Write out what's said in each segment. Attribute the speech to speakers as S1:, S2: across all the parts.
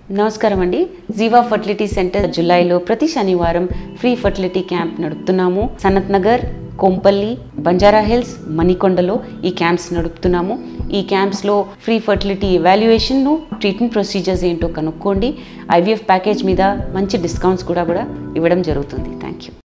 S1: నమస్కారం అండి జీవా fertility centre జులైలో ప్రతి శనివారం ఫ్రీ ఫర్టిలిటీ క్యాంప్ నడుపుతున్నాము సనత్ నగర్ కొంపల్లి బంజారా హిల్స్ మణికొండలో ఈ క్యాంప్స్ నడుపుతున్నాము ఈ క్యాంప్స్లో ఫ్రీ ఫర్టిలిటీ ఎవాల్యుయేషన్ను ట్రీట్మెంట్ ప్రొసీజర్స్ ఏంటో కనుక్కోండి ఐవీఎఫ్ ప్యాకేజ్ మీద మంచి డిస్కౌంట్స్ కూడా కూడా ఇవ్వడం జరుగుతుంది థ్యాంక్ యూ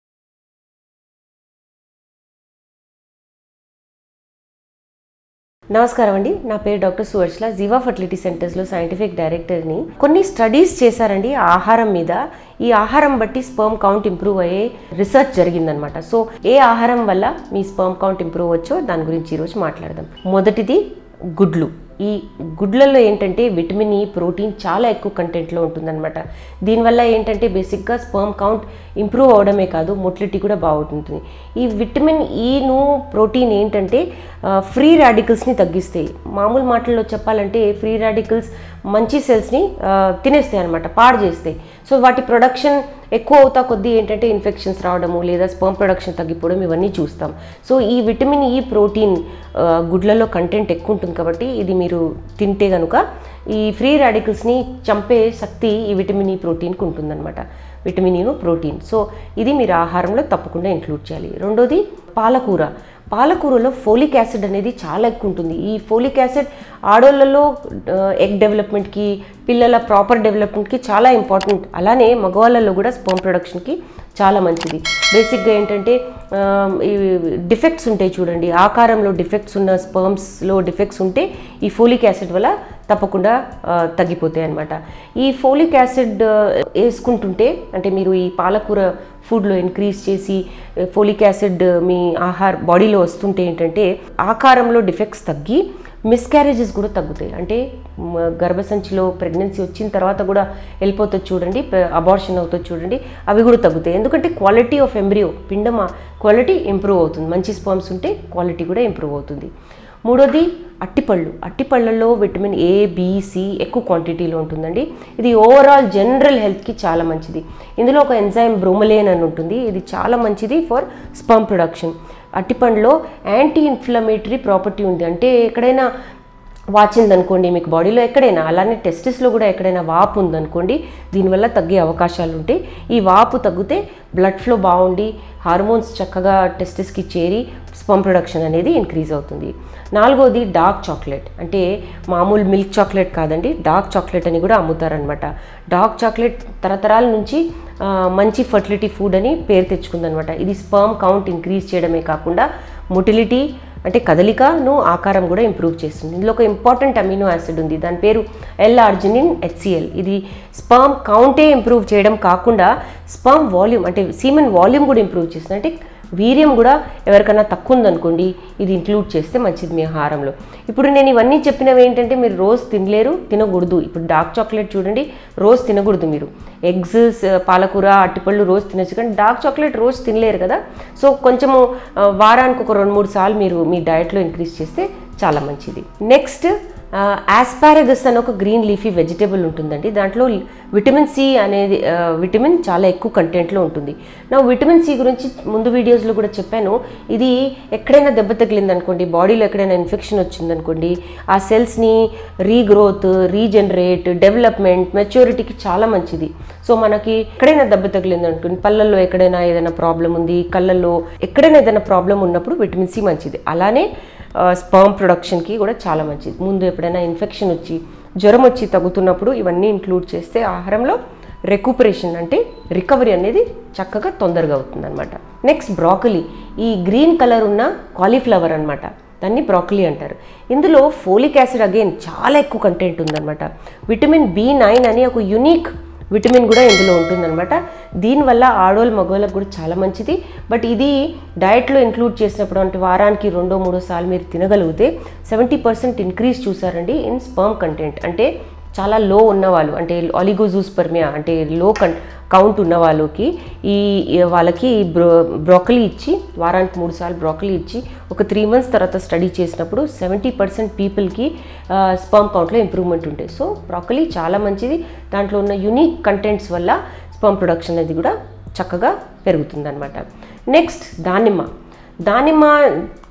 S2: నమస్కారం అండి నా పేరు డాక్టర్ సువర్చల జీవా ఫర్టిలిటీ సెంటర్స్లో సైంటిఫిక్ డైరెక్టర్ని కొన్ని స్టడీస్ చేశారండి ఆహారం మీద ఈ ఆహారం బట్టి స్పర్మ్ కౌంట్ ఇంప్రూవ్ అయ్యే రీసెర్చ్ జరిగిందనమాట సో ఏ ఆహారం వల్ల మీ స్పర్మ్ కౌంట్ ఇంప్రూవ్ వచ్చో దాని గురించి ఈరోజు మాట్లాడదాం మొదటిది గుడ్లు ఈ గుడ్లలో ఏంటంటే విటమిన్ ఈ ప్రోటీన్ చాలా ఎక్కువ కంటెంట్లో ఉంటుందన్నమాట దీనివల్ల ఏంటంటే బేసిక్గా స్పర్మ్ కౌంట్ ఇంప్రూవ్ అవడమే కాదు మొటిలిటీ కూడా బాగుంటుంది ఈ విటమిన్ ఈను ప్రోటీన్ ఏంటంటే ఫ్రీ రాడికల్స్ని తగ్గిస్తాయి మామూలు మాటల్లో చెప్పాలంటే ఫ్రీ రాడికల్స్ మంచి సెల్స్ని తినేస్తాయి అనమాట పాడు చేస్తాయి సో వాటి ప్రొడక్షన్ ఎక్కువ అవుతా కొద్దీ ఏంటంటే ఇన్ఫెక్షన్స్ రావడము లేదా స్పర్మ్ ప్రొడక్షన్ తగ్గిపోవడం ఇవన్నీ చూస్తాం సో ఈ విటమిన్ ఈ ప్రోటీన్ గుడ్లలో కంటెంట్ ఎక్కువ ఉంటుంది కాబట్టి ఇది మీరు తింటే కనుక ఈ ఫ్రీ రాడికల్స్ని చంపే శక్తి ఈ విటమిన్ ఈ ప్రోటీన్కి ఉంటుందన్నమాట విటమిన్ ఈను ప్రోటీన్ సో ఇది మీరు ఆహారంలో తప్పకుండా ఇంక్లూడ్ చేయాలి రెండోది పాలకూర పాలకూరలో ఫోలిక్ యాసిడ్ అనేది చాలా ఎక్కువ ఉంటుంది ఈ ఫోలిక్ యాసిడ్ ఆడోళ్ళలో ఎగ్ డెవలప్మెంట్కి పిల్లల ప్రాపర్ డెవలప్మెంట్కి చాలా ఇంపార్టెంట్ అలానే మగవాళ్ళలో కూడా స్పర్మ్ ప్రొడక్షన్కి చాలా మంచిది బేసిక్గా ఏంటంటే ఈ డిఫెక్ట్స్ ఉంటాయి చూడండి ఆకారంలో డిఫెక్ట్స్ ఉన్న స్పర్మ్స్లో డిఫెక్ట్స్ ఉంటే ఈ ఫోలిక్ యాసిడ్ వల్ల తప్పకుండా తగ్గిపోతాయి అనమాట ఈ ఫోలిక్ యాసిడ్ వేసుకుంటుంటే అంటే మీరు ఈ పాలకూర ఫుడ్లో ఇంక్రీజ్ చేసి ఫోలిక్ యాసిడ్ మీ ఆహార బాడీలో వస్తుంటే ఏంటంటే ఆకారంలో డిఫెక్ట్స్ తగ్గి మిస్క్యారేజెస్ కూడా తగ్గుతాయి అంటే గర్భసంచిలో ప్రెగ్నెన్సీ వచ్చిన తర్వాత కూడా వెళ్ళిపోతుంది చూడండి అబార్షన్ అవుతుంది చూడండి అవి కూడా తగ్గుతాయి ఎందుకంటే క్వాలిటీ ఆఫ్ ఎంబ్రియో పిండం క్వాలిటీ ఇంప్రూవ్ అవుతుంది మంచి స్పర్మ్స్ ఉంటే క్వాలిటీ కూడా ఇంప్రూవ్ అవుతుంది మూడోది అట్టిపళ్ళు అట్టిపళ్ళల్లో విటమిన్ ఏ బిసి ఎక్కువ క్వాంటిటీలో ఉంటుందండి ఇది ఓవరాల్ జనరల్ హెల్త్కి చాలా మంచిది ఇందులో ఒక ఎంజైమ్ బ్రోమలేన్ అని ఉంటుంది ఇది చాలా మంచిది ఫర్ స్పర్మ్ ప్రొడక్షన్ అట్టిపండులో యాంటీ ఇన్ఫ్లమేటరీ ప్రాపర్టీ ఉంది అంటే ఎక్కడైనా వాచిందనుకోండి మీకు బాడీలో ఎక్కడైనా అలానే టెస్టిస్లో కూడా ఎక్కడైనా వాపు ఉందనుకోండి దీనివల్ల తగ్గే అవకాశాలు ఉంటాయి ఈ వాపు తగ్గితే బ్లడ్ ఫ్లో బాగుండి హార్మోన్స్ చక్కగా టెస్టిస్కి చేరి స్పమ్ ప్రొడక్షన్ అనేది ఇంక్రీజ్ అవుతుంది నాలుగోది డార్క్ చాక్లెట్ అంటే మామూలు మిల్క్ చాక్లెట్ కాదండి డార్క్ చాక్లెట్ అని కూడా అమ్ముతారనమాట డార్క్ చాక్లెట్ తరతరాల నుంచి మంచి ఫర్టిలిటీ ఫుడ్ అని పేరు తెచ్చుకుందనమాట ఇది స్పర్మ్ కౌంట్ ఇంక్రీజ్ చేయడమే కాకుండా మొటిలిటీ అంటే కదలికను ఆకారం కూడా ఇంప్రూవ్ చేస్తుంది ఇందులో ఒక ఇంపార్టెంట్ అమినో యాసిడ్ ఉంది దాని పేరు ఎల్ ఆర్జినిన్ హెచ్సిఎల్ ఇది స్పర్మ్ కౌంటే ఇంప్రూవ్ చేయడం కాకుండా స్పర్మ్ వాల్యూమ్ అంటే సీమెన్ వాల్యూమ్ కూడా ఇంప్రూవ్ చేస్తుంది అంటే వీర్యం కూడా ఎవరికైనా తక్కువ ఉందనుకోండి ఇది ఇంక్లూడ్ చేస్తే మంచిది మీ ఆహారంలో ఇప్పుడు నేను ఇవన్నీ చెప్పినవి ఏంటంటే మీరు రోజు తినలేరు తినకూడదు ఇప్పుడు డార్క్ చాక్లెట్ చూడండి రోజు తినకూడదు మీరు ఎగ్స్ పాలకూర అట్టిపళ్ళు రోజు తినచ్చు కానీ డార్క్ చాక్లెట్ రోజు తినలేరు కదా సో కొంచెము వారానికి ఒక రెండు మూడు సార్లు మీరు మీ డయట్లో ఇంక్రీజ్ చేస్తే చాలా మంచిది నెక్స్ట్ ఆస్పారగస్ అని ఒక గ్రీన్ లీఫీ వెజిటేబుల్ ఉంటుందండి దాంట్లో విటమిన్ సి అనేది విటమిన్ చాలా ఎక్కువ కంటెంట్లో ఉంటుంది నా విటమిన్ సి గురించి ముందు వీడియోస్లో కూడా చెప్పాను ఇది ఎక్కడైనా దెబ్బ తగిలింది అనుకోండి బాడీలో ఎక్కడైనా ఇన్ఫెక్షన్ వచ్చిందనుకోండి ఆ సెల్స్ని రీగ్రోత్ రీజనరేట్ డెవలప్మెంట్ మెచ్యూరిటీకి చాలా మంచిది సో మనకి ఎక్కడైనా దెబ్బ తగిలింది అనుకోండి పళ్ళల్లో ఎక్కడైనా ఏదైనా ప్రాబ్లం ఉంది కళ్ళల్లో ఎక్కడైనా ఏదైనా ప్రాబ్లం ఉన్నప్పుడు విటమిన్ సి మంచిది అలానే స్పర్మ్ ప్రొడక్షన్కి కూడా చాలా మంచిది ముందు ఎప్పుడైనా ఇన్ఫెక్షన్ వచ్చి జ్వరం వచ్చి తగ్గుతున్నప్పుడు ఇవన్నీ ఇంక్లూడ్ చేస్తే ఆహారంలో రెక్యూపరేషన్ అంటే రికవరీ అనేది చక్కగా తొందరగా అవుతుంది అనమాట నెక్స్ట్ బ్రాకలీ ఈ గ్రీన్ కలర్ ఉన్న కాలీఫ్లవర్ అనమాట దాన్ని బ్రాకలీ అంటారు ఇందులో ఫోలిక్ యాసిడ్ అగైన్ చాలా ఎక్కువ కంటెంట్ ఉందన్నమాట విటమిన్ బి నైన్ అని ఒక యునిక్ విటమిన్ కూడా ఇందులో ఉంటుందన్నమాట దీనివల్ల ఆడవాళ్ళు మగవాళ్ళకు కూడా చాలా మంచిది బట్ ఇది డయట్లో ఇంక్లూడ్ చేసినప్పుడు అంటే వారానికి రెండో మూడో సార్లు మీరు తినగలిగితే సెవెంటీ పర్సెంట్ ఇంక్రీజ్ చూసారండి ఇన్ స్పర్మ్ కంటెంట్ అంటే చాలా లో ఉన్నవాళ్ళు అంటే ఆలిగోజూస్పర్మియా అంటే లో కన్ కౌంట్ ఉన్న వాళ్ళకి ఈ వాళ్ళకి బ్రో బ్రోకలీ ఇచ్చి వారానికి మూడు సార్లు బ్రోకలీ ఇచ్చి ఒక త్రీ మంత్స్ తర్వాత స్టడీ చేసినప్పుడు సెవెంటీ పర్సెంట్ పీపుల్కి స్పర్మ్ కౌంట్లో ఇంప్రూవ్మెంట్ ఉంటాయి సో బ్రోకలీ చాలా మంచిది దాంట్లో ఉన్న యునిక్ కంటెంట్స్ వల్ల స్పర్మ్ ప్రొడక్షన్ అనేది కూడా చక్కగా పెరుగుతుందన్నమాట నెక్స్ట్ దానిమ్మ దానిమ్మ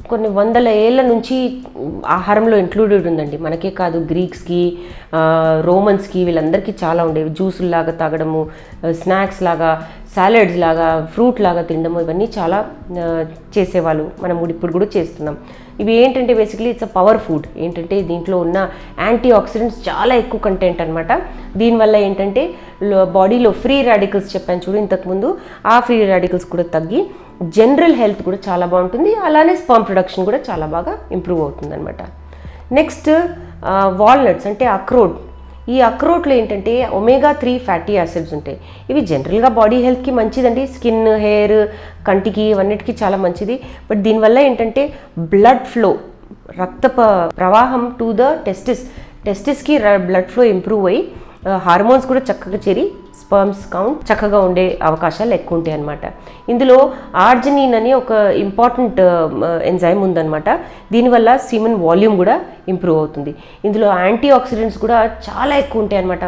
S2: కొన్ని వందల ఏళ్ళ నుంచి ఆహారంలో ఇంక్లూడెడ్ ఉందండి మనకే కాదు గ్రీక్స్కి రోమన్స్కి వీళ్ళందరికీ చాలా ఉండేవి జ్యూసులు లాగా తాగడము స్నాక్స్ లాగా సాలడ్స్ లాగా ఫ్రూట్ లాగా తినడము ఇవన్నీ చాలా ఆ, చేసేవాళ్ళు మనం కూడా ఇప్పుడు కూడా చేస్తున్నాం ఇవి ఏంటంటే basically it's a power food ఏంటంటే దీంట్లో ఉన్న యాంటీ ఆక్సిడెంట్స్ చాలా ఎక్కువ కంటెంట్ అనమాట దీనివల్ల ఏంటంటే బాడీలో ఫ్రీ రాడికల్స్ చెప్పాను చూడు ఇంతకుముందు ఆ ఫ్రీ రాడికల్స్ కూడా తగ్గి జనరల్ హెల్త్ కూడా చాలా బాగుంటుంది అలానే స్పర్మ్ ప్రొడక్షన్ కూడా చాలా బాగా ఇంప్రూవ్ అవుతుంది అనమాట నెక్స్ట్ వాల్నట్స్ అంటే అక్రోడ్ ఈ అక్రోట్లో ఏంటంటే ఒమేగా త్రీ ఫ్యాటీ యాసిడ్స్ ఉంటాయి ఇవి జనరల్గా బాడీ హెల్త్కి మంచిదండి స్కిన్ హెయిర్ కంటికి ఇవన్నిటికీ చాలా మంచిది బట్ దీనివల్ల ఏంటంటే బ్లడ్ ఫ్లో రక్త ప- ప్రవాహం టు ద టెస్టిస్ టెస్టిస్కి బ్లడ్ ఫ్లో ఇంప్రూవ్ అయ్యి హార్మోన్స్ కూడా చక్కగా చేరి స్పర్మ్స్ కౌంట్ చక్కగా ఉండే అవకాశాలు ఎక్కువ ఉంటాయి అనమాట ఇందులో ఆర్జనిన్ అని ఒక ఇంపార్టెంట్ ఎంజైమ్ ఉందన్నమాట దీనివల్ల సీమన్ వాల్యూమ్ కూడా ఇంప్రూవ్ అవుతుంది ఇందులో యాంటీ ఆక్సిడెంట్స్ కూడా చాలా ఎక్కువ ఉంటాయి అనమాట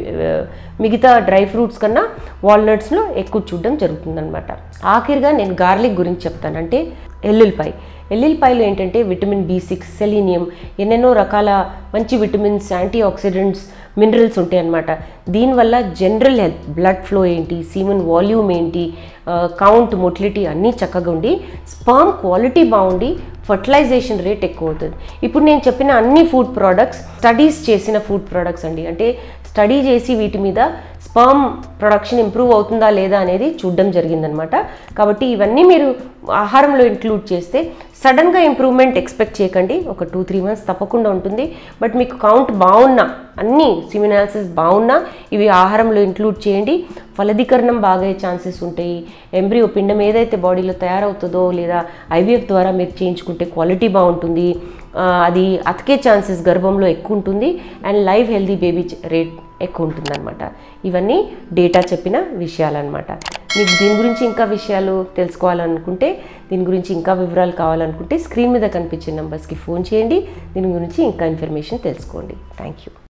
S2: మిగతా డ్రై ఫ్రూట్స్ కన్నా వాల్నట్స్లో ఎక్కువ చూడడం జరుగుతుందన్నమాట ఆఖరిగా నేను గార్లిక్ గురించి చెప్తాను అంటే ఎల్లుల్లిపాయ ఎల్లుల్లిపాయలు ఏంటంటే విటమిన్ బి సిక్స్ సెలీనియం ఎన్నెన్నో రకాల మంచి విటమిన్స్ యాంటీ ఆక్సిడెంట్స్ మినరల్స్ ఉంటాయి అన్నమాట దీనివల్ల జనరల్ హెల్త్ బ్లడ్ ఫ్లో ఏంటి సీమన్ వాల్యూమ్ ఏంటి కౌంట్ మొటిలిటీ అన్నీ చక్కగా ఉండి స్పర్మ్ క్వాలిటీ బాగుండి ఫర్టిలైజేషన్ రేట్ ఎక్కువ అవుతుంది ఇప్పుడు నేను చెప్పిన అన్ని ఫుడ్ ప్రోడక్ట్స్ స్టడీస్ చేసిన ఫుడ్ ప్రోడక్ట్స్ అండి అంటే స్టడీ చేసి వీటి మీద స్పర్మ్ ప్రొడక్షన్ ఇంప్రూవ్ అవుతుందా లేదా అనేది చూడడం జరిగిందనమాట కాబట్టి ఇవన్నీ మీరు ఆహారంలో ఇంక్లూడ్ చేస్తే సడన్గా ఇంప్రూవ్మెంట్ ఎక్స్పెక్ట్ చేయకండి ఒక టూ త్రీ మంత్స్ తప్పకుండా ఉంటుంది బట్ మీకు కౌంట్ బాగున్నా అన్ని సిమినాలిసిస్ బాగున్నా ఇవి ఆహారంలో ఇంక్లూడ్ చేయండి ఫలదీకరణం బాగయ్యే ఛాన్సెస్ ఉంటాయి ఎంబ్రియో పిండం ఏదైతే బాడీలో తయారవుతుందో లేదా ఐవీఎఫ్ ద్వారా మీరు చేయించుకుంటే క్వాలిటీ బాగుంటుంది ఆ, అది అతికే ఛాన్సెస్ గర్భంలో ఎక్కువ ఉంటుంది and live healthy baby rate ఎక్కువ ఉంటుందన్నమాట ఇవన్నీ డేటా చెప్పిన విషయాలన్నమాట మీకు దీని గురించి ఇంకా విషయాలు తెలుసుకోవాలనుకుంటే దీని గురించి ఇంకా వివరాలు కావాలనుకుంటే స్క్రీన్ మీద కనిపించే నెంబర్స్కి ఫోన్ చేయండి దీని గురించి ఇంకా ఇన్ఫర్మేషన్ తెలుసుకోండి థ్యాంక్ యూ